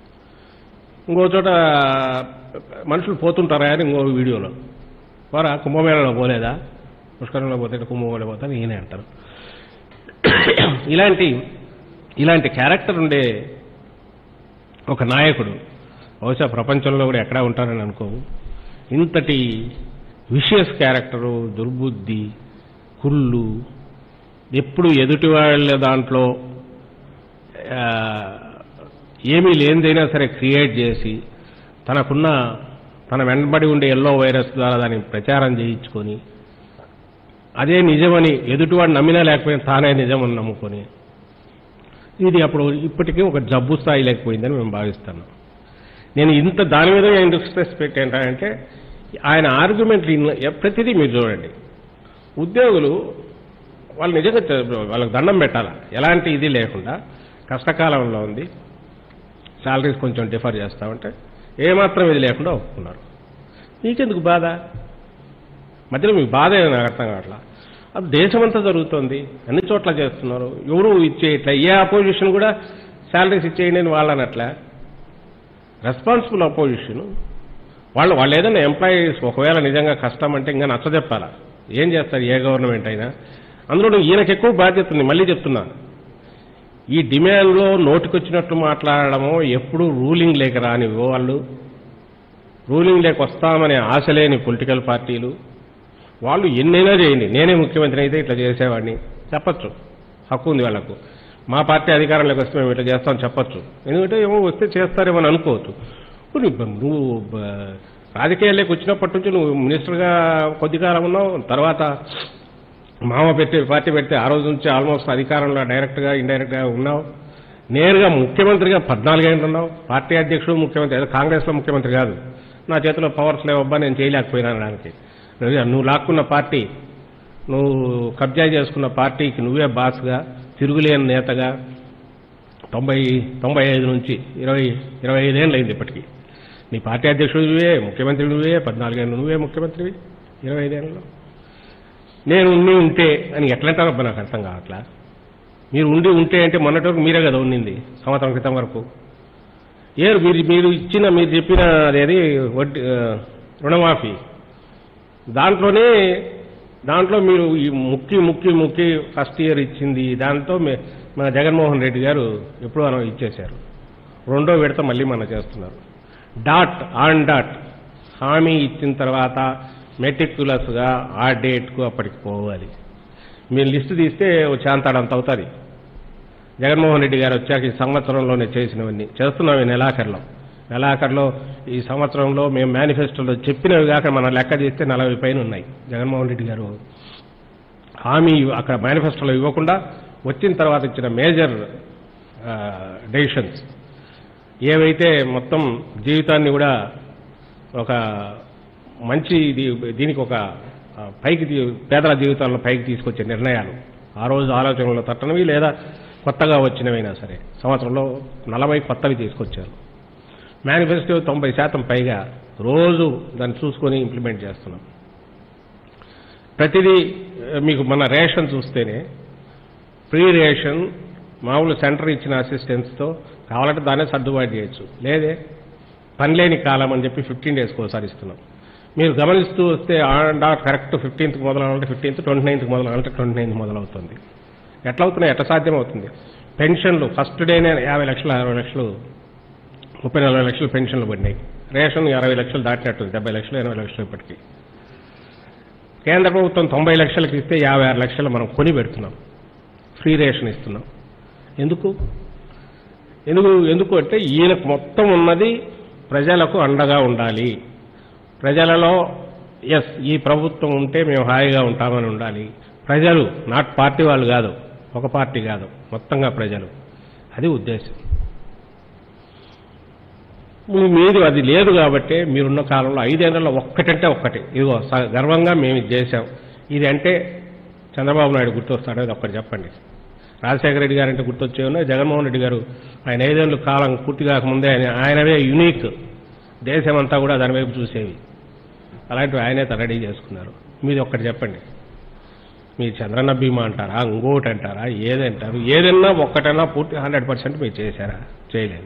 ఇంకో చోట మనుషులు పోతుంటారా అని ఇంకో వీడియోలో వారా కుంభమేళలో పోలేదా పుష్కరంలో పోతే కుంభమేళలో పోతారు ఈయనే అంటారు ఇలాంటి ఇలాంటి క్యారెక్టర్ ఉండే ఒక నాయకుడు బహుశా ప్రపంచంలో కూడా ఎక్కడా ఉంటారని అనుకో ఇంతటి విషియస్ క్యారెక్టరు దుర్బుద్ధి కుళ్ళు ఎప్పుడు ఎదుటి వాళ్ళ దాంట్లో ఆ, ఏమీ లేనిదైనా సరే క్రియేట్ చేసి తనకున్న తన వెంబడి ఉండే ఎల్లో వైరస్ ద్వారా దాన్ని ప్రచారం చేయించుకొని అదే నిజమని ఎదుటివాడు నమ్మినా లేకపోయినా తానే నిజమని నమ్ముకొని ఇది అప్పుడు ఇప్పటికీ ఒక జబ్బు స్థాయి లేకపోయిందని మేము భావిస్తున్నాం నేను ఇంత దాని మీద ఎందుకు స్ట్రెస్ పెట్టేంటంటే ఆయన ఆర్గ్యుమెంట్లు ఇన్న- ఎ- ప్రతిదీ మీరు చూడండి ఉద్యోగులు వాళ్ళు నిజంగా చ- వాళ్ళకి దండం పెట్టాలా ఎలాంటి ఇది లేకుండా కష్టకాలంలో ఉంది శాలరీస్ కొంచెం డిఫర్ చేస్తామంటే ఏమాత్రం ఇది లేకుండా ఒప్పుకున్నారు నీకెందుకు బాధ మధ్యలో మీకు బాధ ఏమీ నాకు అర్థం కావట్లా అది దేశమంతా జరుగుతోంది అన్ని చోట్ల చేస్తున్నారు ఎవరు ఇచ్చేయట్లే ఏ అపోజిషన్ కూడా శాలరీస్ ఇచ్చేయండి అని వాళ్ళు అనట్లే రెస్పాన్సిబుల్ అపోజిషన్ వాళ్ళు వాళ్ళు ఏదైనా ఎంప్లాయీస్ ఒకవేళ నిజంగా కష్టం అంటే ఇంకా నచ్చజెప్పాలా ఏం చేస్తారు ఏ గవర్నమెంట్ అయినా అందులో ఈయనకు ఎక్కువ బాధ్యత ఉంది మళ్ళీ చెప్తున్నా ఈ డిమాండ్లో నోటికొచ్చినట్లు మాట్లాడడమో ఎప్పుడు రూలింగ్ లేక రాని వాళ్ళు రూలింగ్ లేక వస్తామనే ఆశ లేని పొలిటికల్ పార్టీలు వాళ్ళు ఎన్నైనా చేయండి నేనే ముఖ్యమంత్రి అయితే ఇట్లా చేసేవాడిని చెప్పచ్చు హక్కు ఉంది వాళ్ళకు మా పార్టీ అధికారంలోకి వస్తే మేము ఇట్లా చేస్తాం చెప్పచ్చు ఎందుకంటే ఏమో వస్తే చేస్తారేమో అని అనుకోవచ్చు ఇప్పుడు నువ్వు నువ్వు బ- రాజకీయాల్లోకి వచ్చినప్పటి నుంచి నువ్వు మినిస్టర్గా కొద్ది కాలం ఉన్నావు తర్వాత మామ పెట్టి పార్టీ పెడితే ఆ రోజు నుంచి ఆల్మోస్ట్ అధికారంలో డైరెక్ట్గా ఇండైరెక్ట్గా ఉన్నావు నేరుగా ముఖ్యమంత్రిగా పద్నాలుగేళ్ళు ఉన్నావు పార్టీ అధ్యక్షుడు ముఖ్యమంత్రి ఏదో కాంగ్రెస్లో ముఖ్యమంత్రి కాదు నా చేతిలో పవర్స్ లేవబ్బా నేను చేయలేకపోయినాను దానికి నువ్వు- నువ్వు లాక్కున్న పార్టీ నువ్వు కబ్జా చేసుకున్న పార్టీకి నువ్వే బాస్గా తిరుగులేని నేతగా తొంభై తొంభై ఐదు నుంచి ఇరవై ఇరవై ఐదేళ్ళు అయింది ఇప్పటికీ నీ పార్టీ అధ్యక్షుడు నువ్వే ముఖ్యమంత్రి నువ్వే పద్నాలుగేళ్ళు నువ్వే ముఖ్యమంత్రివి ఇరవై ఐదేళ్ళలో నేను ఉండి ఉంటే అని ఎట్లంటారో అబ్బా నాకు అర్థం కావట్లా మీరు ఉండి ఉంటే అంటే మొన్నటి వరకు మీరే కదా ఉండింది సంవత్సరం క్రితం వరకు ఏ మీరు మీరు ఇచ్చిన మీరు చెప్పిన అదేది వడ్డీ ఆ, రుణమాఫీ దాంట్లోనే దాంట్లో మీరు ఈ ముక్కి ముక్కి ముక్కి ఫస్ట్ ఇయర్ ఇచ్చింది దాంతో మే- మన జగన్మోహన్ రెడ్డి గారు ఎప్పుడో మనం ఇచ్చేశారు రెండో విడత మళ్ళీ మన చేస్తున్నారు డాట్ ఆన్ డాట్ హామీ ఇచ్చిన తర్వాత మెటిక్యులస్గా ఆ డేట్కు అప్పటికి పోవాలి మీరు లిస్టు తీస్తే ఓ చాంతాడంత అవుతుంది జగన్మోహన్ రెడ్డి గారు వచ్చాక ఈ సంవత్సరంలోనే చేసినవన్నీ చేస్తున్నాం ఈ నెలాఖరులో నెలాఖరులో ఈ సంవత్సరంలో మేము మేనిఫెస్టోలో చెప్పినవి కాక మనం లెక్క చేస్తే నలభై పైన ఉన్నాయి జగన్మోహన్ రెడ్డి గారు హామీ అక్కడ మేనిఫెస్టోలో ఇవ్వకుండా వచ్చిన తర్వాత ఇచ్చిన మేజర్ డెసిషన్స్ ఏవైతే మొత్తం జీవితాన్ని కూడా ఒక మంచి ఇది- దీనికి ఒక ఆ, పైకి తీ- పేదల జీవితాలను పైకి తీసుకొచ్చే నిర్ణయాలు ఆ రోజు ఆలోచనలో తట్టనవి లేదా కొత్తగా వచ్చినవైనా సరే సంవత్సరంలో నలభై కొత్తవి తీసుకొచ్చారు మేనిఫెస్టో తొంభై శాతం పైగా రోజు దాన్ని చూసుకొని ఇంప్లిమెంట్ చేస్తున్నాం ప్రతిదీ ఆ, మీకు మన రేషన్ చూస్తేనే ఫ్రీ రేషన్ మామూలు సెంటర్ ఇచ్చిన అసిస్టెన్స్తో కావాలంటే దాన్నే సర్దుబాటు చేయొచ్చు లేదే పనిలేని కాలం అని చెప్పి ఫిఫ్టీన్ డేస్కి ఒకసారి ఇస్తున్నాం మీరు గమనిస్తూ వస్తే ఆన్ డాట్ కరెక్ట్ ఫిఫ్టీన్త్కి మొదలవ్వాలంటే ఫిఫ్టీన్త్ ట్వంటీ నైన్త్కి మొదలవ్వాలంటే ట్వంటీ నైన్త్ మొదలవుతుంది ఎట్లా అవుతున్నాయి ఎట్లా సాధ్యం అవుతుంది పెన్షన్లు ఫస్ట్ డేనే యాభై లక్షలు అరవై లక్షలు ముప్పై నలభై లక్షలు పెన్షన్లు పడినాయి రేషన్ అరవై లక్షలు దాటినట్టుంది డెబ్బై లక్షలు ఎనభై లక్షలు ఇప్పటికీ కేంద్ర ప్రభుత్వం తొంభై లక్షలకి ఇస్తే యాభై ఆరు లక్షలు మనం కొని పెడుతున్నాం ఫ్రీ రేషన్ ఇస్తున్నాం ఎందుకు ఎందుకు ఎందుకు అంటే ఈయనకు మొత్తం ఉన్నది ప్రజలకు అండగా ఉండాలి ప్రజలలో ఎస్ ఈ ప్రభుత్వం ఉంటే మేము హాయిగా ఉంటామని ఉండాలి ప్రజలు నాట్ పార్టీ వాళ్ళు కాదు ఒక పార్టీ కాదు మొత్తంగా ప్రజలు అది ఉద్దేశం మీ- మీది అది లేదు కాబట్టి మీరున్న కాలంలో ఐదేళ్లలో ఒక్కటంటే ఒక్కటి ఇదిగో స- గర్వంగా మేము ఇది చేశాం ఇది అంటే చంద్రబాబు నాయుడు గుర్తొస్తాడు అది ఒక్కటి చెప్పండి రాజశేఖర రెడ్డి గారు అంటే గుర్తొచ్చే ఉన్నాయి జగన్మోహన్ రెడ్డి గారు ఆయన ఐదేళ్ళు కాలం పూర్తి కాకముందే ఆయన ఆయనవే యునీక్ దేశమంతా కూడా దాని వైపు చూసేవి అలాంటివి ఆయనే రెడీ చేసుకున్నారు మీది ఒక్కటి చెప్పండి మీ చంద్రన్న బీమా అంటారా ఇంకోటి అంటారా ఏదంటారు ఏదన్నా ఒక్కటన్నా పూర్తి హండ్రెడ్ పర్సెంట్ మీరు చేశారా చేయలేదు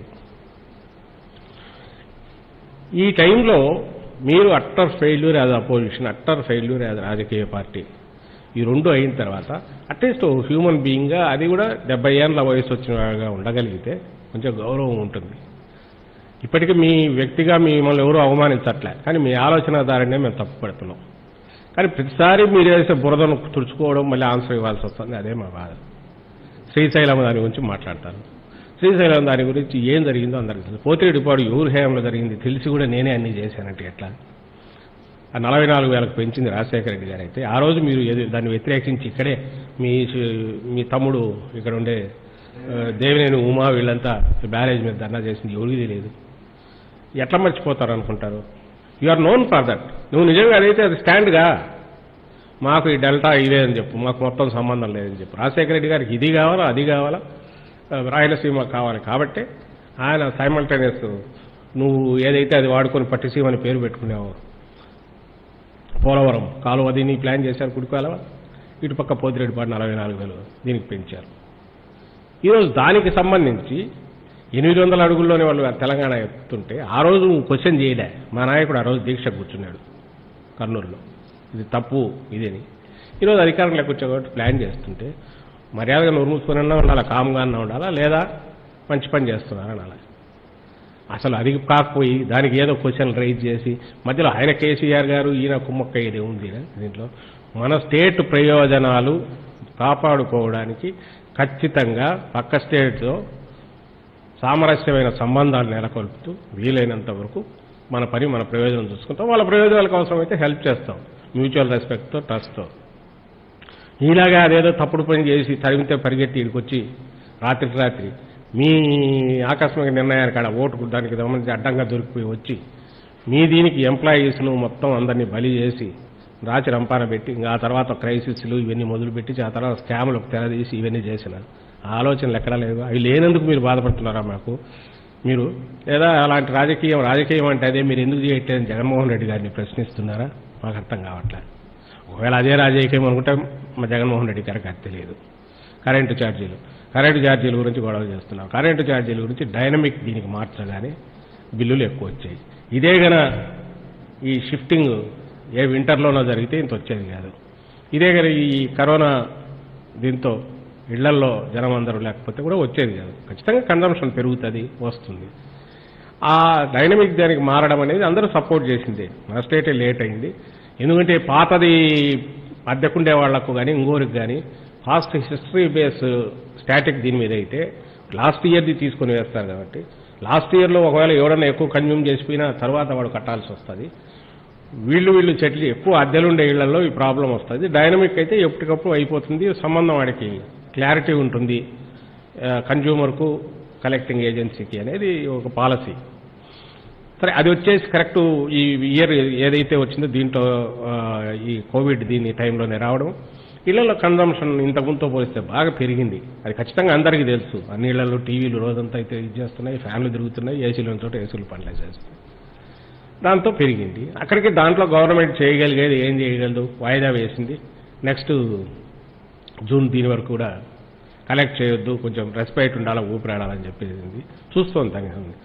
ఈ టైంలో మీరు utter failure as opposition utter failure as రాజకీయ పార్టీ ఈ రెండు అయిన తర్వాత అట్లీస్ట్ హ్యూమన్ బీయింగ్గా అది కూడా డెబ్బై ఏళ్ళ వయసు వచ్చిన వాడిగా ఉండగలిగితే కొంచెం గౌరవం ఉంటుంది ఇప్పటికీ మీ వ్యక్తిగా మిమ్మల్ని ఎవరూ అవమానించట్లే కానీ మీ ఆలోచన దారినే మేము తప్పు పడుతున్నాం కానీ ప్రతిసారి మీరు వేసే బురదను తుడుచుకోవడం మళ్ళీ ఆన్సర్ ఇవ్వాల్సి వస్తుంది అదే మా బాధ శ్రీశైలం దాని గురించి మాట్లాడతాను శ్రీశైలం దాని గురించి ఏం జరిగిందో అందరికీ తెలుసు పోతిరెడ్డిపాడు ఎవరు హేయంలో జరిగింది తెలిసి కూడా నేనే అన్ని చేశానంటే ఎట్లా ఆ నలభై నాలుగు వేలకు పెంచింది రాజశేఖర రెడ్డి గారు అయితే ఆ రోజు మీరు ఏది- దాన్ని వ్యతిరేకించి ఇక్కడే మీ మీ తమ్ముడు ఇక్కడ ఉండే ఆ, దేవినేని ఉమా వీళ్ళంతా బ్యారేజ్ మీద ధర్నా చేసింది ఎవరికి తెలియదు ఎట్లా మర్చిపోతారు అనుకుంటారు you are known for that నువ్వు నిజంగా అదైతే అది స్టాండ్గా మాకు ఈ డెల్టా ఇదే అని చెప్పు మాకు మొత్తం సంబంధం లేదని చెప్పు రాజశేఖర రెడ్డి గారికి ఇది కావాలా అది కావాలా ఆ, రాయలసీమ కావాలి కాబట్టి ఆయన సైమల్టేనియస్ నువ్వు ఏదైతే అది వాడుకొని పట్టిసీమ అని పేరు పెట్టుకునేవో పోలవరం కాలువ దీన్ని ప్లాన్ చేశారు కుడికాలవ ఇటుపక్క పోతిరెడ్డిపాడు నలభై నాలుగు వేలు దీనికి పెంచారు ఈరోజు దానికి సంబంధించి ఎనిమిది వందల అడుగుల్లోనే వాళ్ళు తెలంగాణ ఎత్తుంటే ఆ రోజు నువ్వు క్వశ్చన్ చేయలే మా నాయకుడు ఆ రోజు దీక్ష కూర్చున్నాడు కర్నూలులో ఇది తప్పు ఇదని ఈరోజు అధికారంలోకి వచ్చే కాబట్టి ప్లాన్ చేస్తుంటే మర్యాదగా నోరు మూసుకొని అన్నా ఉండాలా కామ్గా అన్నా ఉండాలా లేదా మంచి పని చేస్తున్నారని అలా అసలు అది కాకపోయి దానికి ఏదో క్వశ్చన్ రైజ్ చేసి మధ్యలో ఆయన కేసీఆర్ గారు ఈయన కుమ్మక్క ఇది ఉంది దీంట్లో మన స్టేట్ ప్రయోజనాలు కాపాడుకోవడానికి ఖచ్చితంగా పక్క స్టేట్తో సామరస్యమైన సంబంధాలు నెలకొల్పుతూ వీలైనంత వరకు మన పని మన ప్రయోజనం చూసుకుంటాం వాళ్ళ ప్రయోజనాలకు అవసరమైతే హెల్ప్ చేస్తాం మ్యూచువల్ రెస్పెక్ట్తో ట్రస్ట్తో ఇలాగా అదేదో తప్పుడు పని చేసి తరిమితే పరిగెత్తి ఇక్కడికి వచ్చి రాత్రికి రాత్రి మీ ఆకస్మిక నిర్ణయానికి ఆడ ఓటుకు దానికి సంబంధించి అడ్డంగా దొరికిపోయి వచ్చి మీ దీనికి ఎంప్లాయీస్ను మొత్తం అందరినీ బలి చేసి రాచి రంపాన పెట్టి ఇంకా ఆ తర్వాత క్రైసిస్లు ఇవన్నీ మొదలుపెట్టి ఆ తర్వాత స్కామ్లకు తెరదీసి ఇవన్నీ చేసిన ఆలోచనలు ఎక్కడా లేవు అవి లేనందుకు మీరు బాధపడుతున్నారా మాకు మీరు లేదా అలాంటి రాజకీయం రాజకీయం అంటే అదే మీరు ఎందుకు చేయట్లేదని జగన్మోహన్ రెడ్డి గారిని ప్రశ్నిస్తున్నారా మాకు అర్థం కావట్లే ఒకవేళ అదే రాజకీయం అనుకుంటే మా జగన్మోహన్ రెడ్డి గారికి అది తెలియదు కరెంటు ఛార్జీలు కరెంటు ఛార్జీల గురించి గొడవ చేస్తున్నాం కరెంటు ఛార్జీల గురించి డైనమిక్ దీనికి మార్చగానే బిల్లులు ఎక్కువ వచ్చాయి ఇదే గన ఈ షిఫ్టింగ్ ఏ వింటర్లోనో జరిగితే ఇంత వచ్చేది కాదు ఇదే గన ఈ కరోనా దీంతో ఇళ్లల్లో జనం అందరూ లేకపోతే కూడా వచ్చేది కాదు ఖచ్చితంగా కన్జంప్షన్ పెరుగుతుంది వస్తుంది ఆ డైనమిక్ దానికి మారడం అనేది అందరూ సపోర్ట్ చేసింది మన స్టేటే లేట్ అయింది ఎందుకంటే పాతది అద్దెకుండే వాళ్లకు కానీ ఇంకోరికి కానీ ఫాస్ట్ హిస్టరీ బేస్ స్టాటిక్ దీని మీద అయితే లాస్ట్ ఇయర్ది తీసుకొని వేస్తారు కాబట్టి లాస్ట్ ఇయర్లో ఒకవేళ ఎవడన్నా ఎక్కువ కన్జ్యూమ్ చేసిపోయినా తర్వాత వాడు కట్టాల్సి వస్తుంది వీళ్ళు వీళ్ళు చెట్లు ఎక్కువ అద్దెలుండే ఇళ్లలో ఈ ప్రాబ్లం వస్తుంది డైనమిక్ అయితే ఎప్పటికప్పుడు అయిపోతుంది సంబంధం వాడికి క్లారిటీ ఉంటుంది కన్జ్యూమర్కు కలెక్టింగ్ ఏజెన్సీకి అనేది ఒక పాలసీ సరే అది వచ్చేసి కరెక్ట్ ఈ ఇయర్ ఏదైతే వచ్చిందో దీంట్లో ఆ, ఈ కోవిడ్ దీని టైంలోనే రావడం ఇళ్లలో కన్జంప్షన్ ఇంతకుముందుతో పోలిస్తే బాగా పెరిగింది అది ఖచ్చితంగా అందరికీ తెలుసు అన్ని ఇళ్లలో టీవీలు రోజంతా అయితే ఇది చేస్తున్నాయి ఫ్యాన్లు తిరుగుతున్నాయి ఏసీలు చోట ఏసీలు పనులు చేస్తున్నాయి దాంతో పెరిగింది అక్కడికి దాంట్లో గవర్నమెంట్ చేయగలిగేది ఏం చేయగలదు వాయిదా వేసింది నెక్స్ట్ జూన్ దీని వరకు కూడా కలెక్ట్ చేయొద్దు కొంచెం రెస్పైట్ ఉండాలా ఊపిరాడాలని చెప్పేసింది చూస్తోంది దాని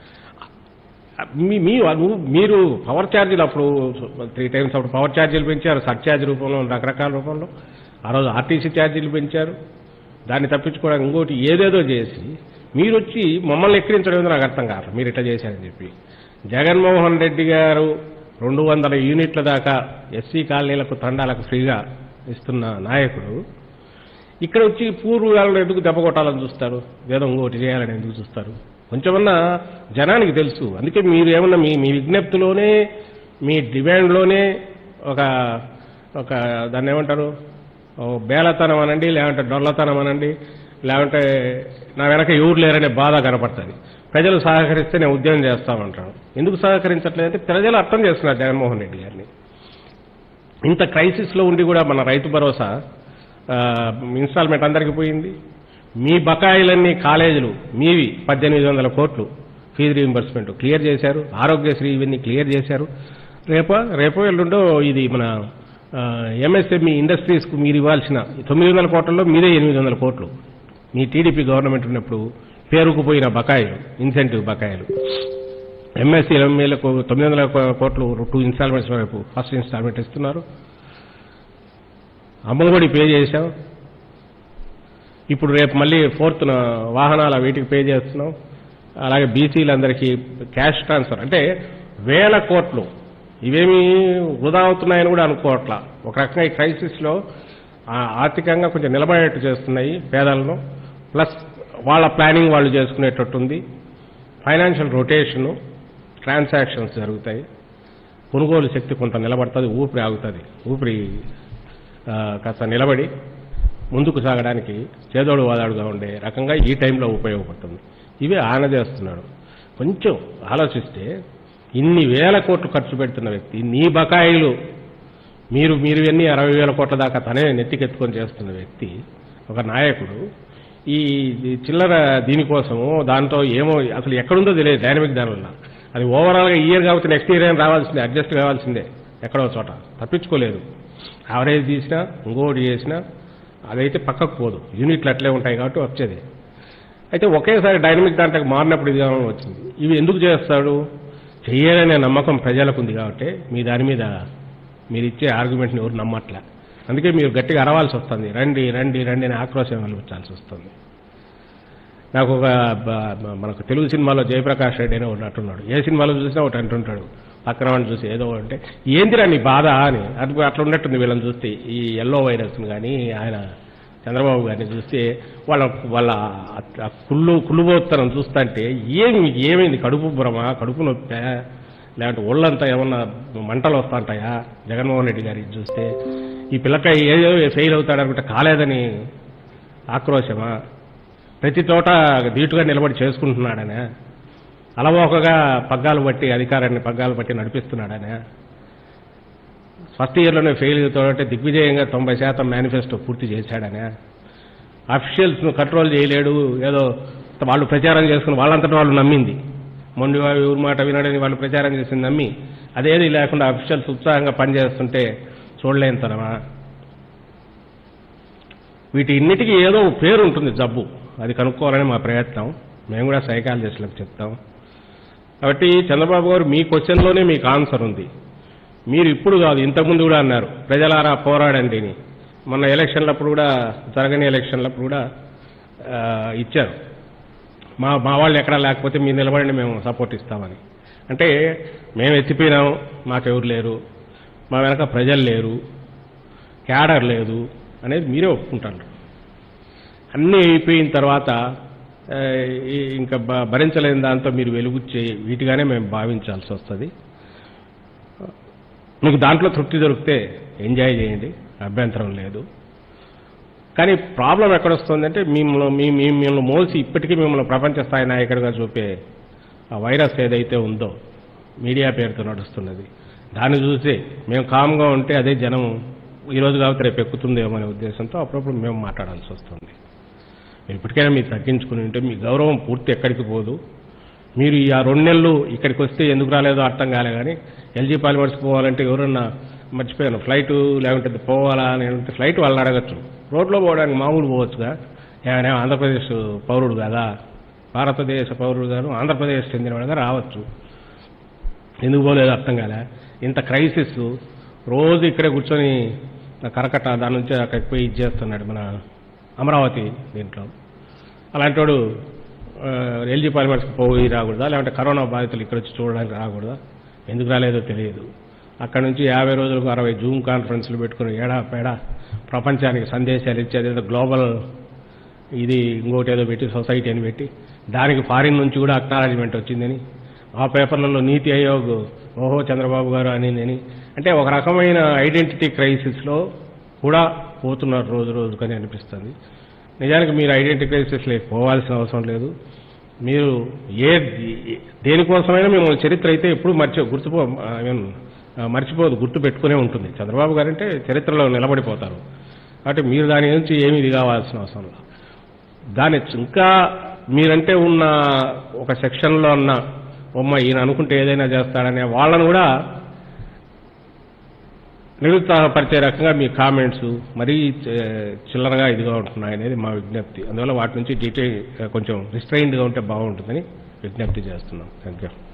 మీ మీ నువ్వు మీరు పవర్ ఛార్జీలు అప్పుడు త్రీ టైమ్స్ అప్పుడు పవర్ ఛార్జీలు పెంచారు సర్ ఛార్జ్ రూపంలో రకరకాల రూపంలో ఆ రోజు ఆర్టీసీ ఛార్జీలు పెంచారు దాన్ని తప్పించుకోవడానికి ఇంకోటి ఏదేదో చేసి మీరు వచ్చి మమ్మల్ని ఎక్కిరించడం ఏందో నాకు అర్థం కాదు మీరు ఇట్లా చేశారని చెప్పి జగన్మోహన్ రెడ్డి గారు రెండు వందల యూనిట్ల దాకా ఎస్సీ కాలనీలకు తండాలకు ఫ్రీగా ఇస్తున్న నాయకుడు ఇక్కడ వచ్చి పూర్వకాలంలో ఎందుకు దెబ్బ కొట్టాలని చూస్తారు ఏదో ఇంకోటి చేయాలని ఎందుకు చూస్తారు కొంచెమన్నా జనానికి తెలుసు అందుకే మీరు ఏమన్నా మీ మీ విజ్ఞప్తిలోనే మీ డిమాండ్లోనే ఒక ఒక దాన్ని ఏమంటారు ఓ బేలతనం అనండి లేదంటే డొల్లతనం అనండి లేదంటే నా వెనక ఎవరు లేరనే బాధ కనపడుతుంది ప్రజలు సహకరిస్తే నేను ఉద్యోగం చేస్తామంటాను ఎందుకు సహకరించట్లేదంటే ప్రజలు అర్థం చేస్తున్నారు జగన్మోహన్ రెడ్డి గారిని ఇంత క్రైసిస్లో ఉండి కూడా మన రైతు భరోసా ఆ, ఇన్స్టాల్మెంట్ అందరికీ పోయింది మీ బకాయిలన్నీ కాలేజీలు మీవి పద్దెనిమిది వందల కోట్లు ఫీజు రీయింబర్స్మెంట్ క్లియర్ చేశారు ఆరోగ్యశ్రీ ఇవన్నీ క్లియర్ చేశారు రేపో రేపో ఎల్లుండో ఇది మన ఎంఎస్ఎంఈ ఇండస్ట్రీస్కు మీరు ఇవ్వాల్సిన తొమ్మిది వందల కోట్లలో మీరే ఎనిమిది వందల కోట్లు మీ టీడీపీ గవర్నమెంట్ ఉన్నప్పుడు పేరుకుపోయిన బకాయిలు ఇన్సెంటివ్ బకాయిలు ఎంఎస్సీ ఎంఏలకు తొమ్మిది వందల కోట్లు టూ ఇన్స్టాల్మెంట్స్ వైపు ఫస్ట్ ఇన్స్టాల్మెంట్ ఇస్తున్నారు అమ్మఒడి పే చేశాం ఇప్పుడు రేపు మళ్ళీ ఫోర్త్న వాహనాల వీటికి పే చేస్తున్నాం అలాగే బీసీలందరికీ క్యాష్ ట్రాన్స్ఫర్ అంటే వేల కోట్లు ఇవేమి వృధా అవుతున్నాయని కూడా అనుకోవట్లా ఒక రకంగా ఈ క్రైసిస్లో ఆ, ఆర్థికంగా కొంచెం నిలబడేట్టు చేస్తున్నాయి పేదలను ప్లస్ వాళ్ళ ప్లానింగ్ వాళ్ళు చేసుకునేటట్టుంది ఫైనాన్షియల్ రొటేషను ట్రాన్సాక్షన్స్ జరుగుతాయి కొనుగోలు శక్తి కొంత నిలబడుతుంది ఊపిరి ఆగుతుంది ఊపిరి ఆ, కాస్త నిలబడి ముందుకు సాగడానికి చేదోడు వాదాడుగా ఉండే రకంగా ఈ టైంలో ఉపయోగపడుతుంది ఇవి ఆయన చేస్తున్నాడు కొంచెం ఆలోచిస్తే ఇన్ని వేల కోట్లు ఖర్చు పెడుతున్న వ్యక్తి నీ బకాయిలు మీరు మీరు ఎన్ని అరవై వేల కోట్ల దాకా తనే నెత్తికెత్తుకొని చేస్తున్న వ్యక్తి ఒక నాయకుడు ఈ ఈ చిల్లర దీనికోసము దాంతో ఏమో అసలు ఎక్కడుందో తెలియదు డైనమిక్ దానివల్ల అది ఓవరాల్గా ఇయర్ కాబట్టి నెక్స్ట్ ఇయర్ అయినా రావాల్సిందే అడ్జస్ట్ కావాల్సిందే ఎక్కడో చోట తప్పించుకోలేదు యావరేజ్ తీసినా ఇంకోటి చేసినా అదైతే పక్కకు పోదు యూనిట్లు అట్లే ఉంటాయి కాబట్టి వచ్చేది అయితే ఒకేసారి డైనమిక్ దాంట్లోకి మారినప్పుడు ఇది కావాలని వచ్చింది ఇవి ఎందుకు చేస్తాడు చెయ్యాలనే నమ్మకం ప్రజలకు ఉంది కాబట్టి మీ దాని మీద మీరు ఇచ్చే ఆర్గ్యుమెంట్ని ఎవరు నమ్మట్లే అందుకే మీరు గట్టిగా అరవాల్సి వస్తుంది రండి రండి రండి అని ఆక్రోశం వెలిపించాల్సి వస్తుంది నాకు ఒక బ- బ- మనకు తెలుగు సినిమాలో జయప్రకాష్ రెడ్డి అని ఉన్నట్టున్నాడు ఏ సినిమాలో చూసినా ఒకటి అంటుంటాడు పక్కన వాడిని చూసి ఏదో అంటే ఏందిరా నీ బాధ అని అటు అట్లా ఉన్నట్టుంది వీళ్ళని చూస్తే ఈ ఎల్లో వైరస్ని కానీ ఆయన చంద్రబాబు గారిని చూస్తే వాళ్ళ వాళ్ళ ఆ- ఆ కుళ్ళు కుళ్ళుబోత్తనం చూస్తుంటే ఏమి ఏమైంది కడుపు భ్రమ కడుపు నొప్పి లేదంటే ఒళ్ళంతా ఏమన్నా మంటలు వస్తుంటాయా జగన్మోహన్ రెడ్డి గారికి చూస్తే ఈ పిల్లకాయ ఏదో ఫెయిల్ అవుతాడనుకుంటే కాలేదని ఆక్రోశమా ప్రతి చోట ధీటుగా నిలబడి చేసుకుంటున్నాడనే అలవోకగా పగ్గాలు బట్టి అధికారాన్ని పగ్గాలు బట్టి నడిపిస్తున్నాడనే ఫస్ట్ ఇయర్లోనే ఫెయిల్ అవుతాడంటే దిగ్విజయంగా తొంభై శాతం మేనిఫెస్టో పూర్తి చేశాడనే అఫీషియల్స్ను కంట్రోల్ చేయలేడు ఏదో వాళ్ళు ప్రచారం చేసుకుని వాళ్ళంతటా వాళ్ళు నమ్మింది మొండి వాడు ఊరి మాట వినడని వాళ్ళు ప్రచారం చేసింది నమ్మి అదేది లేకుండా అఫీషియల్స్ ఉత్సాహంగా పనిచేస్తుంటే చూడలేనితనమా వీటి ఇన్నిటికీ ఏదో ఒక పేరు ఉంటుంది జబ్బు అది కనుక్కోవాలని మా ప్రయత్నం మేము కూడా సైకాలజిస్టులకు చెప్తాం కాబట్టి చంద్రబాబు గారు మీ క్వశ్చన్లోనే మీకు ఆన్సర్ ఉంది మీరు ఇప్పుడు కాదు ఇంతకుముందు కూడా అన్నారు ప్రజలారా పోరాడండి అని మొన్న ఎలక్షన్లప్పుడు కూడా జరగని ఎలక్షన్లప్పుడు కూడా ఆ, ఇచ్చారు మా మా వాళ్ళు ఎక్కడా లేకపోతే మీరు నిలబడండి మేము సపోర్ట్ ఇస్తామని అంటే మేము ఎత్తిపోయినాం మాకెవరు లేరు మా వెనక ప్రజలు లేరు క్యాడర్ లేదు అనేది మీరే ఒప్పుకుంటారు అన్నీ అయిపోయిన తర్వాత ఆ, ఈ- ఇంకా బ- భరించలేని దాంతో మీరు వెలుగుచ్చే వీటిగానే మేము భావించాల్సి వస్తుంది మీకు దాంట్లో తృప్తి దొరికితే ఎంజాయ్ చేయండి అభ్యంతరం లేదు కానీ ప్రాబ్లం ఎక్కడొస్తుందంటే మిమ్మల్ని మీ- మీ- మిమ్మల్ని మోసి ఇప్పటికీ మిమ్మల్ని ప్రపంచ స్థాయి నాయకుడిగా చూపే ఆ వైరస్ ఏదైతే ఉందో మీడియా పేరుతో నడుస్తున్నది దాన్ని చూసి మేము కామ్గా ఉంటే అదే జనం ఈరోజు కాబట్టి రేపు ఎక్కుతుందేమో అనే ఉద్దేశంతో అప్పుడప్పుడు మేము మాట్లాడాల్సి వస్తుంది మీరు ఇప్పటికైనా మీరు తగ్గించుకుని ఉంటే మీ గౌరవం పూర్తి ఎక్కడికి పోదు మీరు ఈ ఆ రెండు నెలలు ఇక్కడికి వస్తే ఎందుకు రాలేదో అర్థం కాలే కానీ ఎల్జీ పాలిమర్స్కి పోవాలంటే ఎవరన్నా మర్చిపోయాను ఫ్లైట్ లేకుంటే పోవాలా అని అంటే ఫ్లైట్ వాళ్ళని అడగచ్చు రోడ్లో పోవడానికి మామూలు పోవచ్చుగా ఏమైనా ఆంధ్రప్రదేశ్ పౌరుడు కదా భారతదేశ పౌరుడు గాను ఆంధ్రప్రదేశ్ చెందినవాడుగా రావచ్చు ఎందుకు పోలేదు అర్థం కాలే ఇంత క్రైసిస్ రోజు ఇక్కడే కూర్చొని కరకట్ట దాని నుంచి అక్కడికి పోయి ఇది చేస్తున్నాడు మన అమరావతి దీంట్లో అలాంటి వాడు ఎల్జీ పాలిమర్స్కి పోయి రాకూడదా లేదంటే కరోనా బాధితులు ఇక్కడ వచ్చి చూడడానికి రాకూడదా ఎందుకు రాలేదో తెలియదు అక్కడ నుంచి యాభై రోజులకు అరవై జూమ్ కాన్ఫరెన్స్లు పెట్టుకుని ఏడా పేడా ప్రపంచానికి సందేశాలు ఇచ్చేది ఏదో గ్లోబల్ ఇది ఇంకోటి ఏదో పెట్టి సొసైటీ అని పెట్టి దానికి ఫారిన్ నుంచి కూడా అక్నాలజ్మెంట్ వచ్చిందని ఆ పేపర్లలో నీతి ఆయోగ్ ఓహో చంద్రబాబు గారు అనిందని అంటే ఒక రకమైన ఐడెంటిటీ క్రైసిస్లో కూడా పోతున్నారు రోజు రోజుకని అనిపిస్తుంది నిజానికి మీరు ఐడెంటిటీ క్రైసిస్లోకి పోవాల్సిన అవసరం లేదు మీరు ఏ దేనికోసమైనా మిమ్మల్ని చరిత్ర అయితే ఎప్పుడు మర్చి గుర్తుపో ఐ మీన్ మర్చిపోదు గుర్తు పెట్టుకునే ఉంటుంది చంద్రబాబు గారు అంటే చరిత్రలో నిలబడిపోతారు కాబట్టి మీరు దాని నుంచి ఏమీ ఇది కావాల్సిన అవసరం లేదు దాని ఇంకా మీరంటే ఉన్న ఒక సెక్షన్లో ఉన్న బొమ్మ ఈయన అనుకుంటే ఏదైనా చేస్తాడనే వాళ్ళను కూడా నిరుత్సాహపరిచే రకంగా మీ కామెంట్స్ మరీ చ- చిల్లరగా ఇదిగా ఉంటున్నాయి అనేది మా విజ్ఞప్తి అందువల్ల వాటి నుంచి డీటెయిల్ కొంచెం రిస్ట్రైన్డ్గా ఉంటే బాగుంటుందని విజ్ఞప్తి చేస్తున్నాం థ్యాంక్ యూ